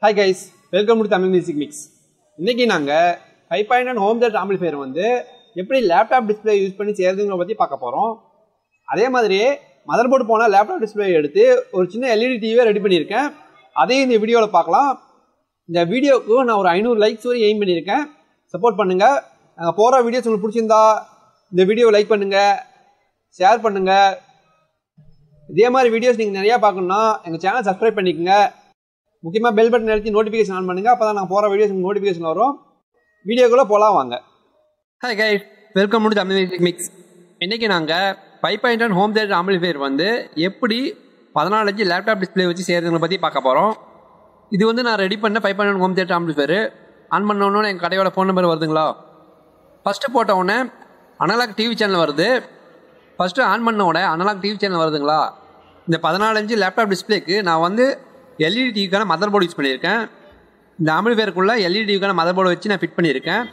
hi guys welcome to Tamil music mix இன்னைக்கு நாங்கள் five point and home theatre amplifier வந்து எப்படி லேப்டாப் டிஸ்பிளே யூஸ் பண்ணி செய்யறதுங்கிற பற்றி பார்க்க போகிறோம் அதே மாதிரியே மதர் போர்டு போனால் லேப்டாப் டிஸ்பிளே எடுத்து ஒரு சின்ன எல்இடி டிவியை ரெடி பண்ணியிருக்கேன் அதையும் இந்த வீடியோவில் பார்க்கலாம் இந்த வீடியோவுக்கு நான் ஒரு ஐநூறு லைக்ஸ் வரை எய்ம் பண்ணியிருக்கேன் சப்போர்ட் பண்ணுங்கள் நாங்கள் போகிற வீடியோஸ் உங்களுக்கு பிடிச்சிருந்தா இந்த வீடியோவை லைக் பண்ணுங்கள் ஷேர் பண்ணுங்கள் இதே மாதிரி வீடியோஸ் நீங்கள் நிறையா பார்க்கணுன்னா எங்கள் சேனல் சப்ஸ்கிரைப் பண்ணிக்கோங்க முக்கியமாக பெல் பட்டன் அழுத்தி நோட்டிஃபிகேஷன் ஆன் பண்ணுங்கள் அப்போ தான் நான் போகிற வீடியோஸ் நோட்டிஃபிகேஷன் வரும் வீடியோக்குள்ளே போகலாம் வாங்க hi guy welcome to Tamil music mix இன்றைக்கி நாங்கள் five point one home theatre amplifier வந்து எப்படி பதினாலு இன்ச்சு லேப்டாப் டிஸ்பிளே வச்சு செய்கிறதுங்களை பற்றி பார்க்க போகிறோம் இது வந்து நான் ரெடி பண்ண five point one home theatre amplifier on பண்ண உடனே எங்கள் கடையோட ஃபோன் நம்பர் வருதுங்களா ஃபஸ்ட்டு போட்ட உடனே அனலாக் டிவி சேனல் வருது ஃபஸ்ட்டு ஆன் பண்ண உடனே அனலாக் டிவி சேனல் வருதுங்களா இந்த பதினாலு இன்ச்சு லேப்டாப் டிஸ்பிளேக்கு நான் வந்து எல்இடி டிவிக்கான மதர் போர்டு யூஸ் பண்ணியிருக்கேன் இந்த ஆம்பிளிஃபையருக்குள்ளே எல்இடி டிவிக்கான மதர் போர்டு வச்சு நான் ஃபிட் பண்ணியிருக்கேன்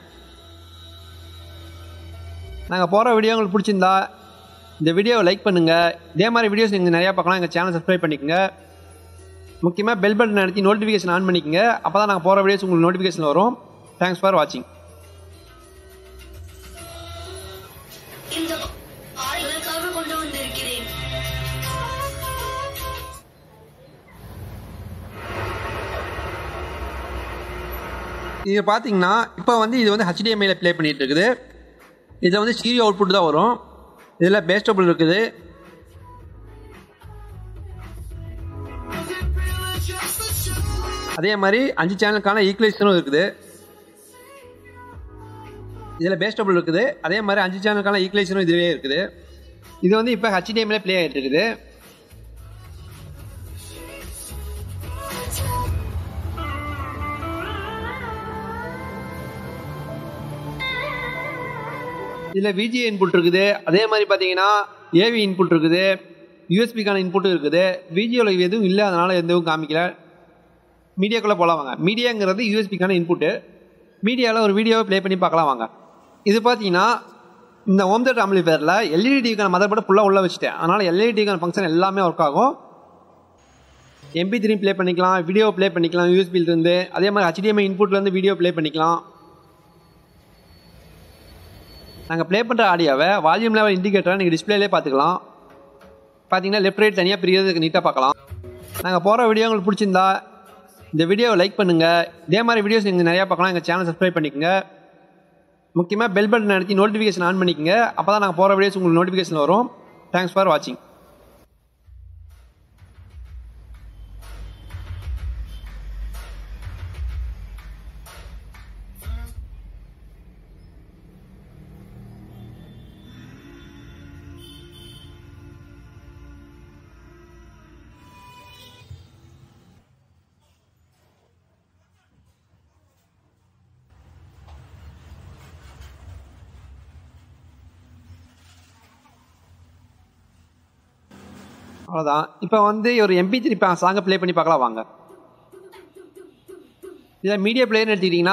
நாங்கள் போகிற வீடியோ உங்களுக்கு பிடிச்சிருந்தா இந்த வீடியோவை லைக் பண்ணுங்கள் இதே மாதிரி வீடியோஸ் நீங்கள் நிறையா பார்க்கலாம் எங்கள் சேனல் சப்ஸ்கிரைப் பண்ணிக்கோங்க முக்கியமாக பெல் பட்டன் அழுத்தி நோட்டிஃபிகேஷன் ஆன் பண்ணிக்கோங்க அப்போ தான் நாங்கள் போகிற வீடியோஸ் உங்களுக்கு நோட்டிஃபிகேஷன் வரும் தேங்க்ஸ் ஃபார் வாட்சிங் இந்த ஆளுகளுக்காக கொண்டு வந்திருக்கிறேன் இது பார்த்தீங்கன்னா இப்போ வந்து இது வந்து ஹெச்டிஎம்ஐயில் ப்ளே பண்ணிட்டு இருக்குது இதில் வந்து ஸ்டீரியோ அவுட்புட் தான் வரும் இதில் பேஸ்டபிள் இருக்குது அதே மாதிரி அஞ்சு சேனலுக்கான ஈக்குவலைசரும் இருக்குது இதில் பேஸ்டபிள் இருக்குது அதே மாதிரி அஞ்சு சேனலுக்கான ஈக்குவலைசரும் இதுவே இருக்குது இது வந்து இப்போ ஹெச்டிஎம்ஐயில் ப்ளே ஆகிட்டு இருக்குது இதில் விஜி இன்புட் இருக்குது அதே மாதிரி பார்த்தீங்கன்னா ஏவி இன்புட் இருக்குது யூஎஸ்பிக்கான இன்புட்டும் இருக்குது விஜியோவில் எதுவும் இல்லை அதனால் எதுவும் காமிக்கல மீடியாக்குள்ளே போகலாம் வாங்க மீடியாங்கிறது யூஎஸ்பிக்கான இன்புட்டு மீடியாவில் ஒரு வீடியோவை ப்ளே பண்ணி பார்க்கலாம் வாங்க இது பார்த்தீங்கன்னா இந்த ஹோம் தேட்டர் ஆம்பிளிஃபயரில் எல்இடி டிவிக்கான மதர் போர்டு ஃபுல்லாக உள்ளே வச்சுட்டேன் அதனால் எல்இடி டிவிக்கான ஃபங்க்ஷன் எல்லாமே ஒர்க் ஆகும் எம்பி த்ரீ ப்ளே பண்ணிக்கலாம் வீடியோ ப்ளே பண்ணிக்கலாம் யூஎஸ்பியிலிருந்து அதே மாதிரி ஹெச்டிஎம்ஐ இன்புட்லேருந்து வீடியோ ப்ளே பண்ணிக்கலாம் நாங்கள் ப்ளே பண்ணுற ஆடியோவை வால்யூம் லெவல் இண்டிகேட்டரை நீங்கள் டிஸ்பிளேலே பார்த்துக்கலாம் பார்த்தீங்கன்னா லெஃப்ட் ரைட் தனியாக பிரியறதுக்கு நீட்டாக பார்க்கலாம் நாங்கள் போகிற வீடியோ உங்களுக்கு பிடிச்சிருந்தா இந்த வீடியோவை லைக் பண்ணுங்கள் இதே மாதிரி வீடியோஸ் நீங்கள் நிறையா பார்க்கலாம் எங்கள் சேனல் சப்ஸ்கிரைப் பண்ணிக்கோங்க முக்கியமாக பெல் பட்டன் அழுத்தி நோட்டிஃபிகேஷன் ஆன் பண்ணிக்கோங்க அப்போ தான் நாங்கள் போகிற வீடியோஸ் உங்களுக்கு நோட்டிஃபிகேஷன் வரும் தேங்க்ஸ் ஃபார் வாட்சிங் அவ்வளோதான் இப்போ வந்து ஒரு எம்பி த்ரீ சாங்கை ப்ளே பண்ணி பார்க்கலாம் வாங்க இதில் மீடியா பிளேயர்னு எடுத்துக்கிட்டிங்கன்னா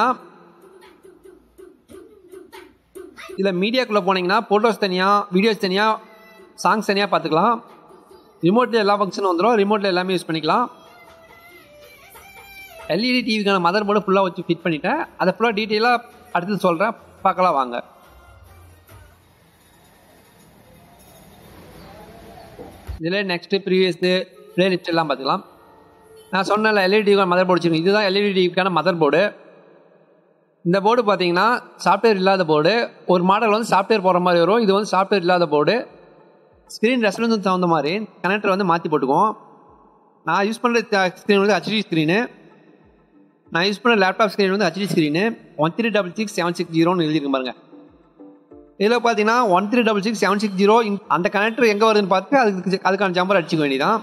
இதில் மீடியாக்குள்ளே போனீங்கன்னா ஃபோட்டோஸ் தனியாக வீடியோஸ் தனியாக சாங்ஸ் தனியாக பார்த்துக்கலாம் ரிமோட்டில் எல்லா ஃபங்க்ஷனும் வந்துடும் ரிமோட்டில் எல்லாமே யூஸ் பண்ணிக்கலாம் எல்இடி டிவிக்கான மதர் போர்டு ஃபுல்லாக வச்சு ஃபிட் பண்ணிட்டேன் அதை ஃபுல்லாக டீட்டெயிலாக அடுத்து சொல்கிறேன் பார்க்கலாம் வாங்க இதில் நெக்ஸ்ட்டு ப்ரீவியஸ்து பிளேலிஸ்ட் எல்லாம் பார்த்துக்கலாம் நான் சொன்னல எல்இடி மதர் போர்டு வச்சுருக்கேன் இதுதான் எல்இடி டிவிக்கான மதர் போர்டு இந்த போர்டு பார்த்தீங்கன்னா சாஃப்ட்வேர் இல்லாத போர்டு ஒரு மாடல் வந்து சாஃப்ட்வேர் போகிற மாதிரி வரும் இது வந்து சாஃப்ட்வேர் இல்லாத போர்டு ஸ்க்ரீன் ரெஸ்பான்ஸ் தகுந்த மாதிரி கனெக்டர் வந்து மாற்றி போட்டுக்குவோம் நான் யூஸ் பண்ணுற ஸ்க்ரீன் வந்து ஹெச்டி ஸ்க்ரீனு நான் யூஸ் பண்ண லேப்டாப் ஸ்க்ரீன் வந்து HD screen one three double six seven six ஜீரோன்னு எழுதிருக்கு பாருங்க இதில் பார்த்தீங்கன்னா one three double six seven six zero அந்த கனெக்டர் எங்கே வருதுன்னு பார்த்து அதுக்கு அதுக்கான ஜம்பர் அடிச்சுக்க வேண்டியதான்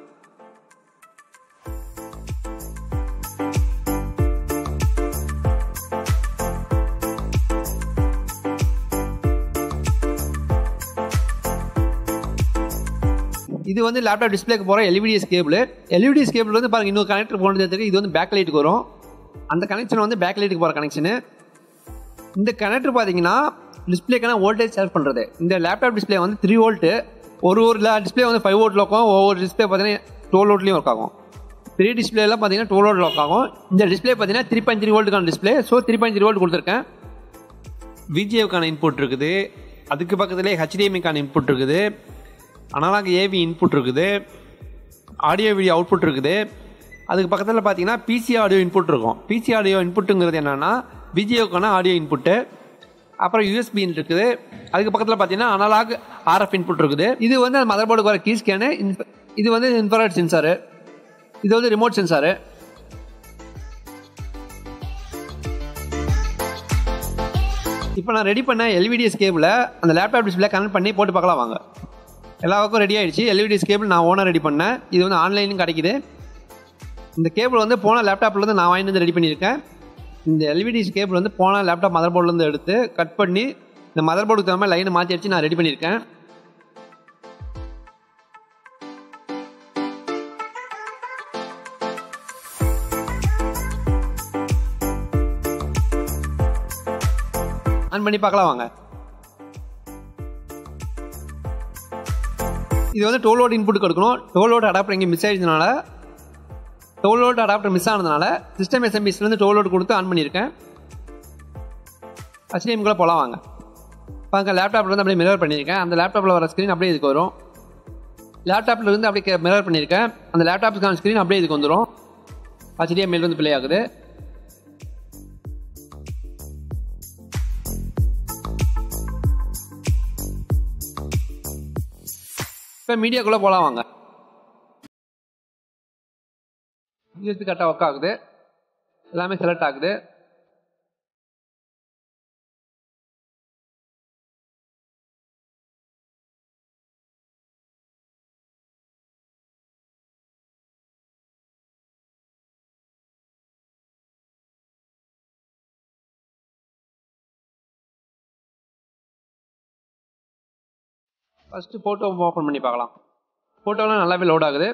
இது வந்து லேப்டாப் டிஸ்பிளேக்கு போகிற எல்இடிஎஸ் கேபிள் எல்இடிஎஸ் கேபிள் வந்து பாருங்க இன்னொரு கனெக்டர் போனதுக்கு இது வந்து பேக் லைட்டுக்கு வரும் அந்த கனெக்ஷன் வந்து பேக் லைட்டுக்கு போகிற கனெக்ஷனு இந்த கனெக்டர் பார்த்தீங்கன்னா டிஸ்பிளேக்கான வோல்டேஜ் ஷேர் பண்ணுறது இந்த லேப்டாப் டிஸ்பிளே வந்து த்ரீ வோல்ட்டு ஒரு ஒரு டிஸ்பிளே வந்து ஃபைவ் வோல்ட்டில் இருக்கும் ஒவ்வொரு டிஸ்பிளே பார்த்தீங்கன்னா டுவெல் வோல்ட்லேயும் ஒர்க் ஆகும் பெரிய டிஸ்பிளேலாம் பார்த்தீங்கன்னா டுவெல் வோல்ட் லாக் ஆகும் இந்த டிஸ்பிளே பார்த்தீங்கன்னா த்ரீ பாயிண்ட் த்ரீ வோல்ட்டுக்கான display so three point three volt கொடுத்துருக்கேன் விஜேவுக்கான இன்புட் இருக்குது அதுக்கு பக்கத்துலேயே ஹெச்டிஎம்ஐக்கான இன்புட் இருக்குது அனலாக் ஏவி இன்புட் இருக்குது ஆடியோ வீடியோ அவுட்புட் இருக்குது அதுக்கு பக்கத்தில் பார்த்தீங்கன்னா பிசி ஆடியோ இன்புட் இருக்கும் பிசி ஆடியோ இன்புட்டுங்கிறது என்னென்னா விஜயோக்கான ஆடியோ இன்புட்டு அப்புறம் யூஎஸ்பி இருக்குது அதுக்கு பக்கத்தில் பார்த்தீங்கன்னா அனலாக் ஆர்எஃப் இன்புட் இருக்குது இது வந்து அந்த மதர் போர்டுக்கு வர கீ ஸ்கேனு இது வந்து இன்ஃபராய்ட் சென்சாரு இது வந்து ரிமோட் சென்சாரு இப்போ நான் ரெடி பண்ண எல்விடிஎஸ் கேபிளை அந்த லேப்டாப் டிஸ்பிளே கனெக்ட் பண்ணி போட்டு பார்க்கலாம் வாங்க எல்லா பக்கம் ரெடி ஆயிடுச்சு எல்விடிஎஸ் கேபிள் நான் ஓனாக ரெடி பண்ணேன் இது வந்து ஆன்லைனும் கிடைக்குது இந்த கேபிள் வந்து போன லேப்டாப்லேருந்து நான் வாங்கிட்டு வந்து ரெடி பண்ணியிருக்கேன் இந்த எல்விடிஎஸ் கேபிள் வந்து போன லேப்டாப் மதர் போர்ட்லேருந்து எடுத்து கட் பண்ணி இந்த மதர் போர்டுக்கு தகுந்த மாதிரி லைனை மாற்றி அடிச்சு நான் ரெடி பண்ணியிருக்கேன் ஆன் பண்ணி பார்க்கலாம் வாங்க இது வந்து டோல் வோல்ட் இன்புட் கொடுக்கணும் டோல் வோல்ட் அடாப்டர் இங்கே மிஸ் ஆயிடுச்சனால டோல் வோல்ட் அடாப்டர் மிஸ் ஆனதுனால சிஸ்டம் எஸ்எம்பிஸ்லேருந்து டோல் வோல்ட் கொடுத்து ஆன் பண்ணியிருக்கேன் ஹச்டிஎம்குள்ளே போகலாம் வாங்க இப்போ அங்கே லேப்டாப்பில் வந்து அப்படியே மிரர் பண்ணியிருக்கேன் அந்த லேப்டாப்பில் வர ஸ்க்ரீன் அப்படியே இதுக்கு வரும் லேப்டாப்பில் இருந்து அப்படியே மிரர் பண்ணியிருக்கேன் அந்த லேப்டாப்புக்கான ஸ்க்ரீன் அப்படியே இதுக்கு வந்துடும் ஹச்டிஎம்எல் வந்து ப்ளே ஆகுது இப்போ மீடியாக்குள்ளே போகலாம் வாங்க யூஎஸ்பி கரெக்டாக ஒர்க் ஆகுது எல்லாமே செலக்ட் ஆகுது ஃபஸ்ட்டு ஃபோட்டோ ஓப்பன் பண்ணி பார்க்கலாம் ஃபோட்டோலாம் நல்லாவே லோட் ஆகுது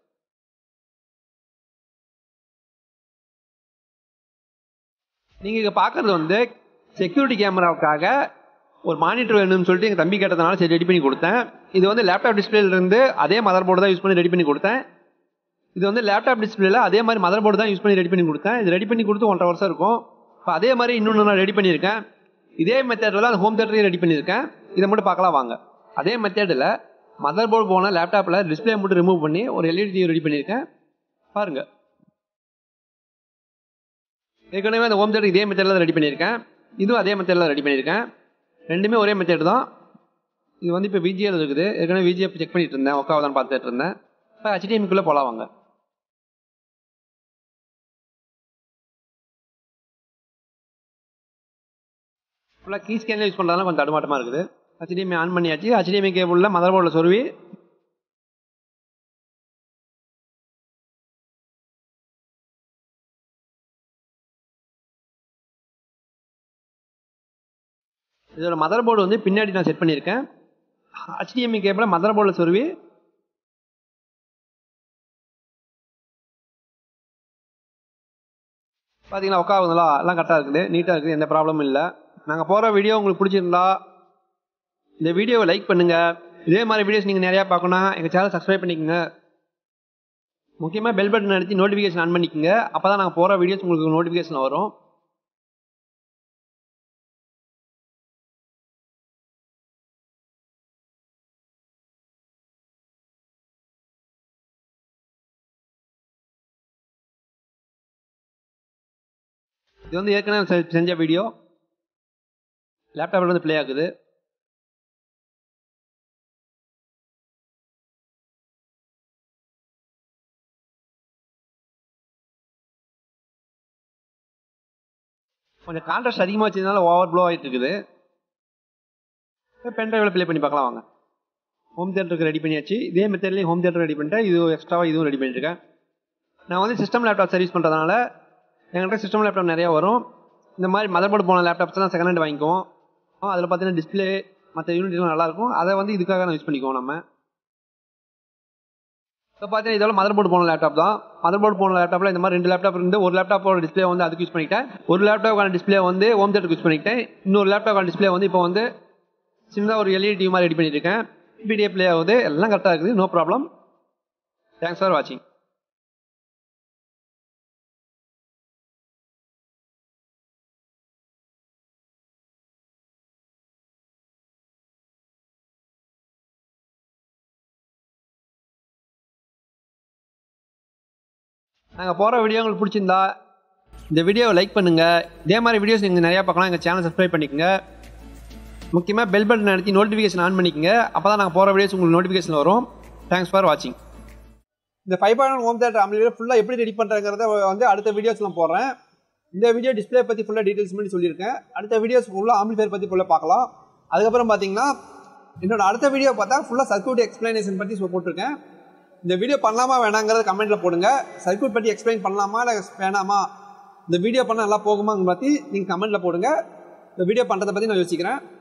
நீங்கள் இங்கே பார்க்குறது வந்து செக்யூரிட்டி கேமராவுக்காக ஒரு மானிட்டர் வேணும்னு சொல்லிட்டு எங்கள் தம்பி கேட்டதுனால சரி ரெடி பண்ணி கொடுத்தேன் இது வந்து லேப்டாப் டிஸ்பிளேலேருந்து அதே மதர் போர்டு தான் யூஸ் பண்ணி ரெடி பண்ணி கொடுத்தேன் இது வந்து லேப்டாப் டிஸ்பிளேல அதே மாதிரி மதர் போர்டு தான் யூஸ் பண்ணி ரெடி பண்ணி கொடுத்தேன் இது ரெடி பண்ணி கொடுத்து ஒன்றரை வருஷம் இருக்கும் இப்போ அதே மாதிரி இன்னொன்று நான் ரெடி பண்ணியிருக்கேன் இதே மெத்தடில் அந்த ஹோம் தேட்டரையும் ரெடி பண்ணியிருக்கேன் இதை மட்டும் பார்க்கலாம் வாங்க அதே மெத்தடில் மதர் போர்டு போன லேப்டாப்பில் டிஸ்பிளே மட்டும் ரிமூவ் பண்ணி ஒரு எல்இடி டிவி ரெடி பண்ணியிருக்கேன் பாருங்கள் ஏற்கனவே அந்த ஹோம் தேட்டர் இதே மெத்தடில் ரெடி பண்ணியிருக்கேன் இதுவும் அதே மெத்தடில் ரெடி பண்ணியிருக்கேன் ரெண்டுமே ஒரே மெத்தட் தான் இது வந்து இப்போ விஜிஎல் இருக்குது ஏற்கனவே விஜிஎஃப் செக் பண்ணிட்டு இருந்தேன் ஒக்காவதான் பார்த்துட்டு இருந்தேன் இப்போ ஹெச்டிஎம்குள்ளே போகலாம் வாங்க ஃபுல்லாக கீ ஸ்கேனில் யூஸ் பண்ணுறதுனால கொஞ்சம் தடுமாட்டமாக இருக்குது ஹெச்டிஎம்ஐ ஆன் பண்ணியாச்சு ஹெச்டிஎம்ஐ கேபிளில் மதர் போர்டில் சொருவி இதோட மதர் போர்டு வந்து பின்னாடி நான் செட் பண்ணியிருக்கேன் ஹெச்டிஎம்ஐ கேபிளை மதர் போர்டில் சொருவி பார்த்தீங்களா உட்காருங்களா எல்லாம் கரெக்டாக இருக்குது நீட்டாக இருக்குது எந்த ப்ராப்ளமும் இல்லை நாங்கள் போகிற வீடியோ உங்களுக்கு பிடிச்சிருந்தா இந்த வீடியோவை லைக் பண்ணுங்கள் இதே மாதிரி வீடியோஸ் நீங்கள் நிறையா பார்க்கணும் எங்கள் சேனல் சப்ஸ்கிரைப் பண்ணிக்கோங்க முக்கியமாக பெல் பட்டன் அடித்து நோட்டிஃபிகேஷன் ஆன் பண்ணிக்கோங்க அப்போ தான் நாங்கள் போகிற வீடியோஸ் உங்களுக்கு நோட்டிஃபிகேஷன் வரும் இது வந்து ஏற்கனவே செ- செஞ்ச வீடியோ லேப்டாப்ல வந்து ப்ளே ஆகுது கொஞ்சம் கான்ட்ராஸ்ட் அதிகமாக வச்சதுனால ஓவர் ப்ளோ ஆகிட்டு இருக்குது பென் டிரைவில் ப்ளே பண்ணி பார்க்கலாம் வாங்க ஹோம் தேட்டருக்கு ரெடி பண்ணியாச்சு இதே மெத்தட்லேயும் ஹோம் தேட்டர் ரெடி பண்ணிட்டேன் இது எக்ஸ்ட்ராவாக இதுவும் ரெடி பண்ணியிருக்கேன் நான் வந்து சிஸ்டம் லேப்டாப் சர்வீஸ் பண்ணுறதுனால எங்கள்கிட்ட சிஸ்டம் லேப்டாப் நிறையா வரும் இந்த மாதிரி மதர் போர்டு போன லேப்டாப்ஸ்லாம் செகண்ட் ஹேண்ட் வாங்கிக்குவோம் அதில் பார்த்தீங்கன்னா டிஸ்பிளே மற்ற யூனிட்லாம் நல்லாயிருக்கும் அதை வந்து இதுக்காக நான் யூஸ் பண்ணிக்குவோம் நம்ம இப்போ பார்த்தீங்கன்னா இதோட மதர் போர்டு போன லேப்டாப் தான் மதர் போர்டு போன லேப்டாப்பில் இந்த மாதிரி ரெண்டு லேப்டாப் இருந்து ஒரு லேப்டாப்போட டிஸ்பிளே வந்து அதுக்கு யூஸ் பண்ணிக்கிட்டேன் ஒரு லேப்டாப்பான டிஸ்பிளே வந்து ஹோம் தேட்டருக்கு யூஸ் பண்ணிக்கிட்டேன் இன்னொரு லேப்டாப்பான டிஸ்பிளே வந்து இப்போ வந்து சின்னதாக ஒரு எல்இடி டிவி மாதிரி ரெடி பண்ணியிருக்கேன் பிடிஎஃப் ப்ளே ஆகுது எல்லாம் கரெக்டாக இருக்குது நோ ப்ராப்ளம் தேங்க்ஸ் ஃபார் வாட்சிங் நாங்கள் போகிற வீடியோ உங்களுக்கு பிடிச்சிருந்தா இந்த வீடியோவை லைக் பண்ணுங்கள் இதே மாதிரி வீடியோஸ் நீங்கள் நிறையா பார்க்கலாம் எங்கள் சேனல் சப்ஸ்கிரைப் பண்ணிக்கோங்க முக்கியமாக பெல் பட்டன் அழுத்தி நோட்டிஃபிகேஷன் ஆன் பண்ணிக்கோங்க அப்போ தான் நாங்கள் போகிற வீடியோஸ் உங்களுக்கு நோட்டிஃபிகேஷன் வரும் தேங்க்ஸ் ஃபார் வாட்சிங் இந்த five point home theatre amplifier ஃபுல்லாக எப்படி ரெடி பண்ணுறங்கிறத வந்து அடுத்த வீடியோஸில் போடுறேன் இந்த வீடியோ டிஸ்பிளே பற்றி ஃபுல்லாக டீட்டெயில்ஸ் பண்ணி சொல்லியிருக்கேன் அடுத்த வீடியோஸ் ஃபுல்லாக ஆம்பிளிஃபையர் பற்றி ஃபுல்லாக பார்க்கலாம் அதுக்கப்புறம் பார்த்தீங்கன்னா என்னோட அடுத்த வீடியோ பார்த்தா ஃபுல்லாக சர்க்யூட் எக்ஸ்பிளனேஷன் பற்றி சொ- போட்டிருக்கேன் இந்த வீடியோ பண்ணலாமா வேணாங்கிறத கமெண்ட்டில் போடுங்க சர்க்யூட் பற்றி எக்ஸ்பிளைன் பண்ணலாமா இல்லை வேணாமா இந்த வீடியோ பண்ணால் நல்லா போகுமாங்க பற்றி நீங்கள் கமெண்ட்டில் போடுங்க இந்த வீடியோ பண்ணுறதை பற்றி நான் யோசிக்கிறேன்